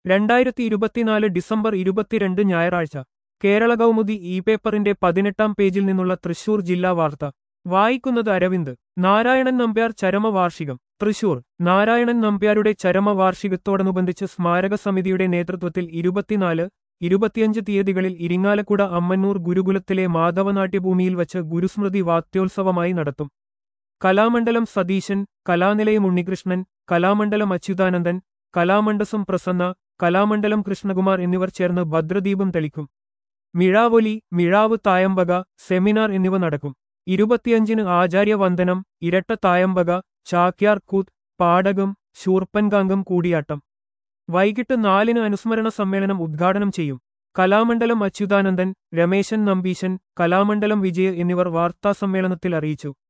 രണ്ടായിരത്തി ഇരുപത്തിനാല് ഡിസംബർ ഇരുപത്തിരണ്ട് ഞായറാഴ്ച കേരള കൗമുദി ഇ പേപ്പറിന്റെ പതിനെട്ടാം പേജിൽ നിന്നുള്ള തൃശൂർ ജില്ലാ വാർത്ത വായിക്കുന്നത് അരവിന്ദ് നാരായണൻ നമ്പ്യാർ ചരമവാർഷികം തൃശൂർ നാരായണൻ നമ്പ്യാരുടെ ചരമവാർഷികത്തോടനുബന്ധിച്ച് സ്മാരക സമിതിയുടെ നേതൃത്വത്തിൽ ഇരുപത്തിനാല് ഇരുപത്തിയഞ്ച് തീയതികളിൽ ഇരിങ്ങാലക്കുട അമ്മന്നൂർ ഗുരുകുലത്തിലെ മാധവനാട്യഭൂമിയിൽ വച്ച് ഗുരുസ്മൃതി വാക്യോത്സവമായി നടത്തും കലാമണ്ഡലം സതീശൻ കലാനിലയം ഉണ്ണികൃഷ്ണൻ കലാമണ്ഡലം അച്യുതാനന്ദൻ കലാമണ്ഡസം പ്രസന്ന കലാമണ്ഡലം കൃഷ്ണകുമാർ എന്നിവർ ചേർന്ന് ഭദ്രദീപം തെളിക്കും മിഴാവൊലി മിഴാവ് തായമ്പക സെമിനാർ എന്നിവ നടക്കും ഇരുപത്തിയഞ്ചിന് ആചാര്യവന്ദനം ഇരട്ട തായമ്പക ചാക്യാർ കൂത്ത് പാടകം ശൂർപ്പൻകാങ്കം കൂടിയാട്ടം വൈകിട്ട് നാലിന് അനുസ്മരണ സമ്മേളനം ഉദ്ഘാടനം ചെയ്യും കലാമണ്ഡലം അച്യുതാനന്ദൻ രമേശൻ നമ്പീശൻ കലാമണ്ഡലം വിജയ് എന്നിവർ വാർത്താസമ്മേളനത്തിൽ അറിയിച്ചു